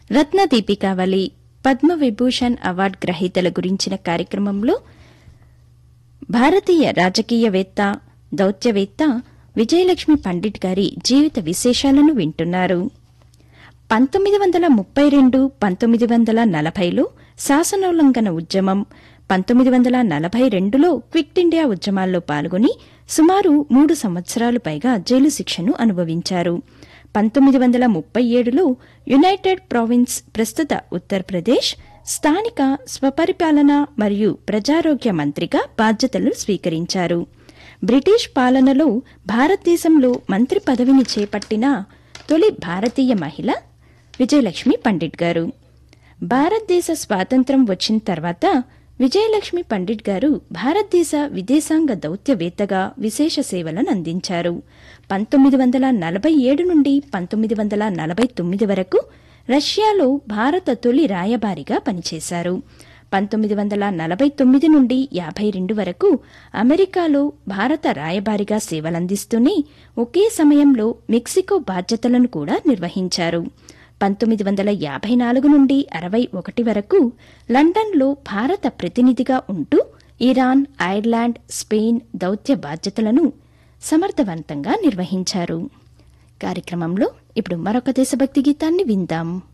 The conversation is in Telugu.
రత్న దీపికావళి పద్మవిభూషణ్ అవార్డు గ్రహీతల గురించిన కార్యక్రమంలో భారతీయ రాజకీయవేత్త దౌత్యవేత్త విజయలక్ష్మి పండిట్ గారి జీవిత విశేషాలను వింటున్నారు పంతొమ్మిది వందల ముప్పై రెండు పంతొమ్మిది వందల నలభైలో శాసనోల్లంఘన ఉద్యమం పంతొమ్మిది వందల నలభై రెండులో క్విట్ ఇండియా ఉద్యమాల్లో పాల్గొని సుమారు మూడు సంవత్సరాలు పైగా జైలు శిక్షను అనుభవించారు పంతొమ్మిది వందల ముప్పై ఏడులో యునైటెడ్ ప్రావిన్స్ ప్రస్తుత ఉత్తరప్రదేశ్ స్థానిక స్వపరిపాలన మరియు ప్రజారోగ్య మంత్రిగా బాధ్యతలు స్వీకరించారు బ్రిటిష్ పాలనలో భారతదేశంలో మంత్రి పదవిని చేపట్టిన తొలి భారతీయ మహిళ విజయలక్ష్మి పండిట్ గారు భారతదేశ స్వాతంత్ర్యం వచ్చిన తర్వాత విజయలక్ష్మి పండిట్ గారు భారతదేశ విదేశాంగ దౌత్యవేత్తగా విశేష సేవలను అందించారు పంతొమ్మిది వందల నలభై ఏడు నుండి పంతొమ్మిది వందల నలభై తొమ్మిది వరకు రష్యాలో భారత తొలి రాయబారిగా పనిచేశారు పంతొమ్మిది వందల నలభై తొమ్మిది నుండి యాభై రెండు వరకు అమెరికాలో భారత రాయబారిగా సేవలందిస్తూనే ఒకే సమయంలో మెక్సికో బాధ్యతలను కూడా నిర్వహించారు పంతొమ్మిది వందల యాభై నాలుగు నుండి అరవై ఒకటి వరకు లండన్లో భారత ప్రతినిధిగా ఉంటూ ఇరాన్ ఐర్లాండ్ స్పెయిన్ దౌత్య బాధ్యతలను సమర్థవంతంగా నిర్వహించారు కార్యక్రమంలో ఇప్పుడు మరొక దేశభక్తి గీతాన్ని విందాం